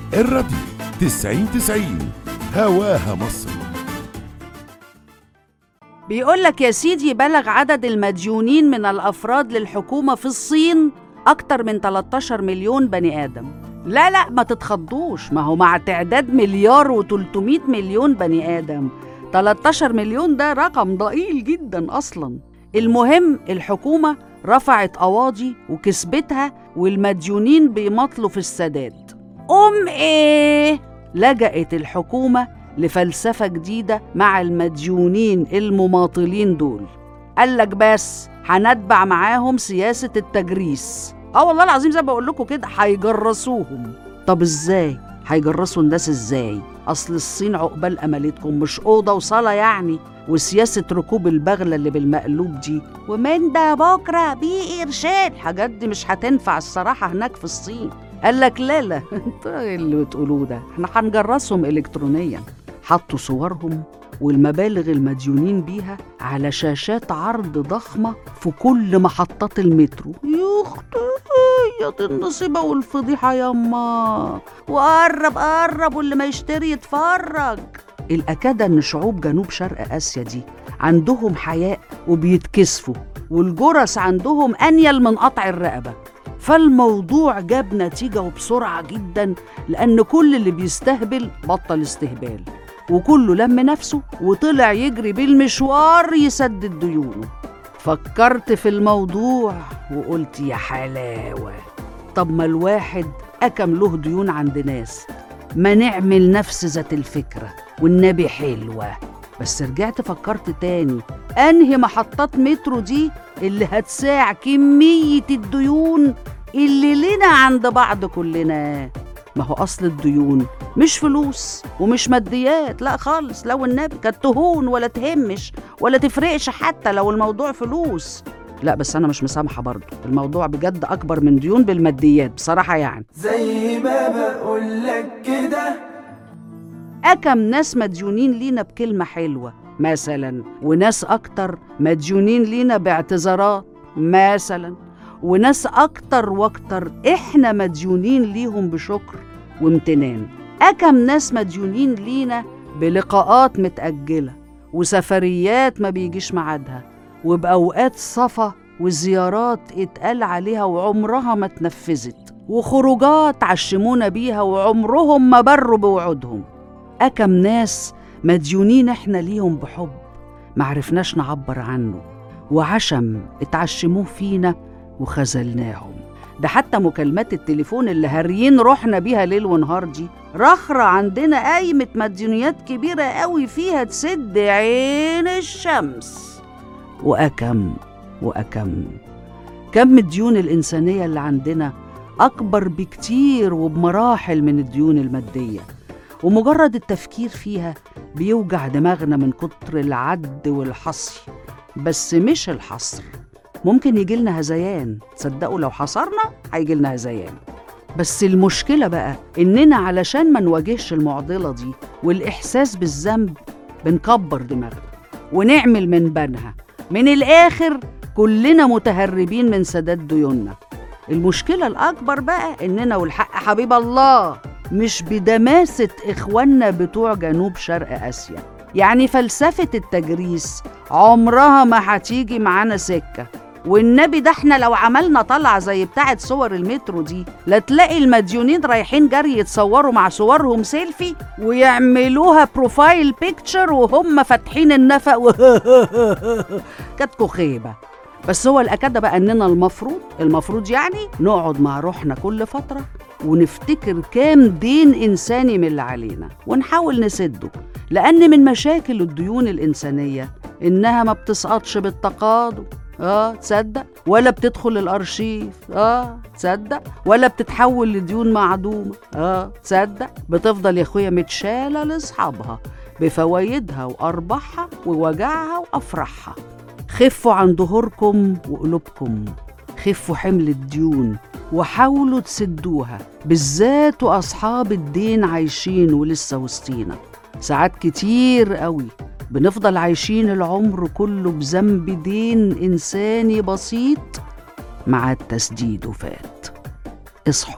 الراديو 90 90 هواها مصر بيقول لك يا سيدي بلغ عدد المديونين من الأفراد للحكومة في الصين أكتر من 13 مليون بني آدم لا لا ما تتخضوش ما هو مع تعداد مليار و300 مليون بني آدم 13 مليون ده رقم ضئيل جدا أصلا المهم الحكومة رفعت قواضي وكسبتها والمديونين بيمطلوا في السداد أم إيه؟ لجأت الحكومة لفلسفة جديدة مع المديونين المماطلين دول قال لك بس هنتبع معاهم سياسة التجريس اه والله العظيم زي ما بقول لكم كده هيجرسوهم طب ازاي هيجرسوا الناس ازاي اصل الصين عقبال املتكم مش اوضه وصاله يعني وسياسة ركوب البغلة اللي بالمقلوب دي ومن ده بكرة بيه قرشين الحاجات دي مش هتنفع الصراحة هناك في الصين قال لك لا لا انت إيه اللي بتقولوه ده احنا هنجرسهم الكترونيا حطوا صورهم والمبالغ المديونين بيها على شاشات عرض ضخمة في كل محطات المترو يا اختي يا دي النصيبة والفضيحة ياما وقرب قرب واللي ما يشتري يتفرج الأكاد إن شعوب جنوب شرق آسيا دي عندهم حياء وبيتكسفوا والجرس عندهم أنيل من قطع الرقبة فالموضوع جاب نتيجة وبسرعة جدا لأن كل اللي بيستهبل بطل استهبال وكله لم نفسه وطلع يجري بالمشوار يسدد ديونه فكرت في الموضوع وقلت يا حلاوة طب ما الواحد أكم له ديون عند ناس ما نعمل نفس ذات الفكرة والنبي حلوة بس رجعت فكرت تاني أنهي محطات مترو دي اللي هتساع كمية الديون اللي لنا عند بعض كلنا ما هو أصل الديون مش فلوس ومش ماديات لا خالص لو النبي كانت تهون ولا تهمش ولا تفرقش حتى لو الموضوع فلوس لا بس أنا مش مسامحة برضه الموضوع بجد أكبر من ديون بالماديات بصراحة يعني زي ما بقولك كده أكم ناس مديونين لينا بكلمة حلوة مثلا وناس أكتر مديونين لينا باعتذارات مثلا وناس أكتر وأكتر إحنا مديونين ليهم بشكر وامتنان أكم ناس مديونين لينا بلقاءات متأجلة وسفريات ما بيجيش ميعادها وبأوقات صفا وزيارات اتقال عليها وعمرها ما اتنفذت وخروجات عشمونا بيها وعمرهم ما بروا بوعودهم أكم ناس مديونين إحنا ليهم بحب معرفناش نعبر عنه وعشم اتعشموه فينا وخذلناهم ده حتى مكالمات التليفون اللي هاريين روحنا بيها ليل ونهار دي رخرة عندنا قايمة مديونيات كبيرة قوي فيها تسد عين الشمس وأكم وأكم كم الديون الإنسانية اللي عندنا أكبر بكتير وبمراحل من الديون المادية ومجرد التفكير فيها بيوجع دماغنا من كتر العد والحصر بس مش الحصر ممكن يجيلنا هذيان تصدقوا لو حصرنا هيجيلنا هذيان بس المشكلة بقى إننا علشان ما نواجهش المعضلة دي والإحساس بالذنب بنكبر دماغنا ونعمل من بنها من الآخر كلنا متهربين من سداد ديوننا المشكلة الأكبر بقى إننا والحق حبيب الله مش بدماسة إخواننا بتوع جنوب شرق آسيا يعني فلسفة التجريس عمرها ما هتيجي معانا سكة والنبي ده احنا لو عملنا طلعة زي بتاعة صور المترو دي لا تلاقي المديونين رايحين جري يتصوروا مع صورهم سيلفي ويعملوها بروفايل بيكتشر وهم فاتحين النفق و كاتكو خيبة بس هو الأكاد بقى إننا المفروض المفروض يعني نقعد مع روحنا كل فترة ونفتكر كام دين إنساني من اللي علينا ونحاول نسده لأن من مشاكل الديون الإنسانية إنها ما بتسقطش بالتقاضي اه تصدق ولا بتدخل الارشيف اه تصدق ولا بتتحول لديون معدومه اه تصدق بتفضل يا اخويا متشاله لاصحابها بفوايدها وارباحها ووجعها وافراحها خفوا عن ظهوركم وقلوبكم خفوا حمل الديون وحاولوا تسدوها بالذات واصحاب الدين عايشين ولسه وسطينا ساعات كتير قوي بنفضل عايشين العمر كله بذنب دين إنساني بسيط مع التسديد وفات اصحوا